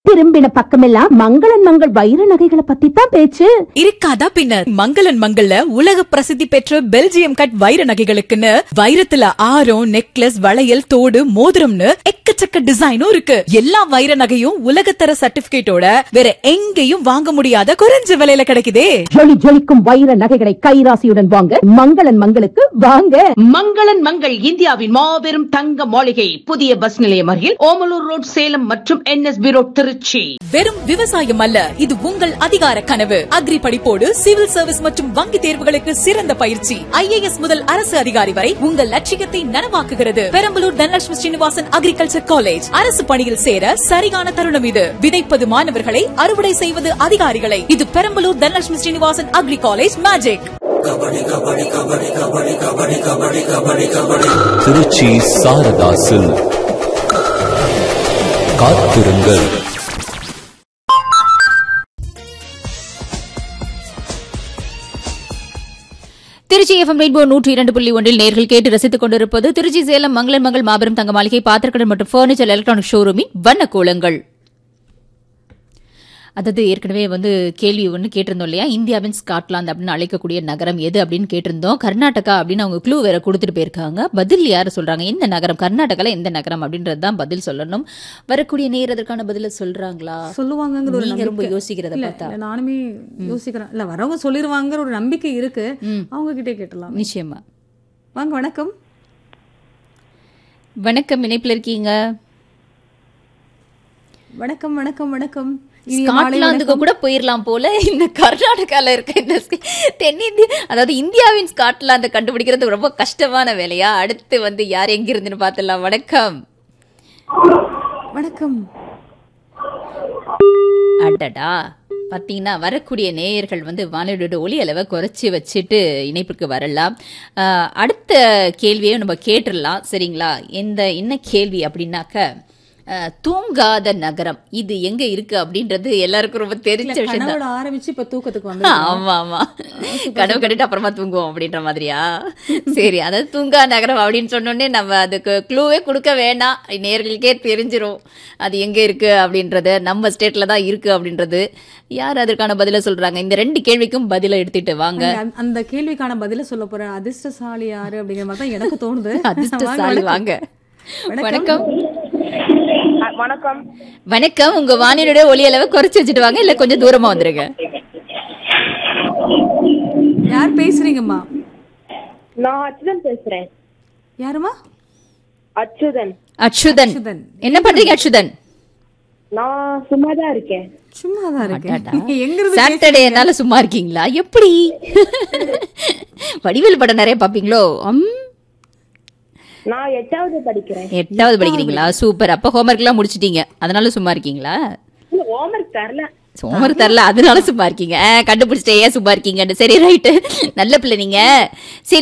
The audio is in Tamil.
திரும்பின பக்கமெல்லாம் மங்களன் மங்கள் வைர நகைகளை பத்தி தான் பேச்சு இருக்காதா பின்ன மங்களன் மங்கள்ல உலக பிரசித்தி பெற்ற பெல்ஜியம் கட் வைர நகைகளுக்குன்னு வைரத்துல ஆரம் நெக்லஸ் வளையல் தோடு மோதிரம்னு எக்கச்சக்க டிசைனும் இருக்கு எல்லா வைர நகையும் உலகத்தர சர்டிபிகேட்டோட வேற எங்கேயும் வாங்க முடியாத குறைஞ்ச விலையில கிடைக்குதே ஜொலி ஜொலிக்கும் வைர நகைகளை கைராசியுடன் வாங்க மங்களன் மங்களுக்கு வாங்க மங்களன் மங்கள் இந்தியாவின் மாபெரும் தங்க மாளிகை புதிய பஸ் நிலையம் அருகில் ஓமலூர் ரோட் சேலம் மற்றும் என்எஸ்பி ரோட் திருச்சி வெறும் விவசாயம் அல்ல இது உங்கள் அதிகார கனவு அக்ரி படிப்போடு சிவில் சர்வீஸ் மற்றும் வங்கி தேர்வுகளுக்கு சிறந்த பயிற்சி ஐஏஎஸ் முதல் அரசு அதிகாரி வரை உங்கள் லட்சியத்தை நனவாக்குகிறது பெரம்பலூர் தனலட்சுமி ஸ்ரீனிவாசன் அக்ரிகல்ச்சர் காலேஜ் அரசு பணியில் சேர சரியான தருணம் இது விதைப்பது மாணவர்களை அறுவடை செய்வது அதிகாரிகளை இது Perambalur Dhanalakshmi Srinivasan agri college magic Trichy Saradha silk காத்திருங்கள் திருச்சி எஃப்எம் ரெயின்போ நூற்றி இரண்டு புள்ளி ஒன்றில் நேர்கள் கேட்டு ரசித்துக் கொண்டிருப்பது திருச்சி சேலம் மங்களன் மங்கள் மாபெரும் தங்க மாளிகை பாத்திரக்கடன் மற்றும் பர்னிச்சர் எலக்ட்ரானிக் ஷோரூமின் வண்ண கோலங்கள் அதாவது ஏற்கனவே வந்து கேள்வி ஒன்று கேட்டிருந்தோம் இல்லையா இந்தியாவின் ஸ்காட்லாந்து அப்படின்னு அழைக்கக்கூடிய நகரம் எது அப்படின்னு கேட்டிருந்தோம் கர்நாடகா அப்படின்னு அவங்க க்ளூ வேற கொடுத்துட்டு போயிருக்காங்க பதில் யார் சொல்றாங்க எந்த நகரம் கர்நாடகால எந்த நகரம் அப்படின்றது தான் பதில் சொல்லணும் வரக்கூடிய நேர் அதற்கான பதில சொல்றாங்களா சொல்லுவாங்கங்கிற ஒரு நீங்க ரொம்ப நம்பிக்கை. யோசிக்கிறத இல்ல, பார்த்தா இல்ல, நானுமே யோசிக்கிறேன் இல்ல வரவங்க சொல்லிருவாங்கிற ஒரு நம்பிக்கை இருக்கு ம். அவங்க கிட்டே கேட்டலாம் நிச்சயமா வாங்க வணக்கம் வணக்கம் இணைப்புல இருக்கீங்க வணக்கம் வணக்கம் வணக்கம் இனிய மாலை ஸ்காட்லாந்துக்கு வணக்கம். கூட போயிரலாம் போல இந்த கர்நாடகால இருக்க இந்த ஸ்க- தென்னிந்திய அதாவது இந்தியாவின் ஸ்காட்லாந்து கண்டுபிடிக்கிறது ரொம்ப கஷ்டமான வேலையா அடுத்து வந்து யார் எங்க இருந்துன்னு பார்த்துடலாம் வணக்கம் வணக்கம் அடடா பார்த்தீங்கன்னா வரக்கூடிய நேயர்கள் வந்து வானொலியோட ஒலி அளவை குறைச்சி வச்சுட்டு இணைப்புக்கு வரலாம் ஆஹ், அடுத்த கேள்வியை நம்ம கேட்டுடலாம் சரிங்களா இந்த என்ன கேள்வி அப்படின்னாக்க ஆஹ், தூங்காத நகரம் இது எங்க இருக்கு அப்படின்றது எல்லாருக்கும் ரொம்ப தெரிஞ்ச இல்ல, விஷயம் கனவுல ஆரம்பிச்சு இப்ப தூக்கத்துக்கு வந்து ஆமா ஆமா கனவு கண்டுட்டு அப்புறமா தூங்குவோம் அப்படின்ற மாதிரியா சரி அதாவது தூங்கா நகரம் அப்படின்னு சொன்னோடனே நம்ம அதுக்கு க்ளூவே கொடுக்க வேண்டாம் நேர்களுக்கே தெரிஞ்சிரும் அது எங்க இருக்கு அப்படின்றது நம்ம ஸ்டேட்ல தான் இருக்கு அப்படின்றது யார் அதற்கான பதில சொல்றாங்க இந்த ரெண்டு கேள்விக்கும் பதில எடுத்துட்டு வாங்க அந்த- அந்த கேள்விக்கான பதில சொல்ல போற அதிர்ஷ்டசாலி யாரு அப்படிங்கிற மாதிரி தான் எனக்கு தோணுது அதிர்ஷ்டசாலி வாங்க வணக்கம் வணக்கம் வணக்கம் உங்க வானிலையோட ஒலி அளவை குறைச்சு வச்சுட்டு வாங்க இல்ல கொஞ்சம் தூரமா வந்துருங்க யார் பேசுறீங்கம்மா நான் அச்சுதன் பேசுறேன் யாருமா அச்சுதன் அச்சுதன் அச்சுதன். என்ன பண்றீங்க அச்சுதன் நான் சும்மா தான் இருக்கேன் சும்மாதான் அடடா. இருக்கேன் எங்க இருந்து சாட்டர்டேனால சும்மா இருக்கீங்களா எப்படி வடிவேல் படம் நிறைய பாப்பீங்களோ அம், நான் எட்டாவது படிக்கிறேன் எட்டாவது படிக்கிறீங்களா சூப்பர் அப்ப ஹோம்ஒர்க் எல்லாம் முடிச்சிட்டீங்க அதனால சும்மா இருக்கீங்களா இல்ல ஹோம்ஒர்க் தரல ஹோம்ஒர்க் தரல அதனால சும்மா இருக்கீங்க ஆ, கண்டுபிடிச்சிட்டே ஏன் சும்மா இருக்கீங்கன்னு சரி ரைட்டு நல்ல பிள்ளை நீங்க சரி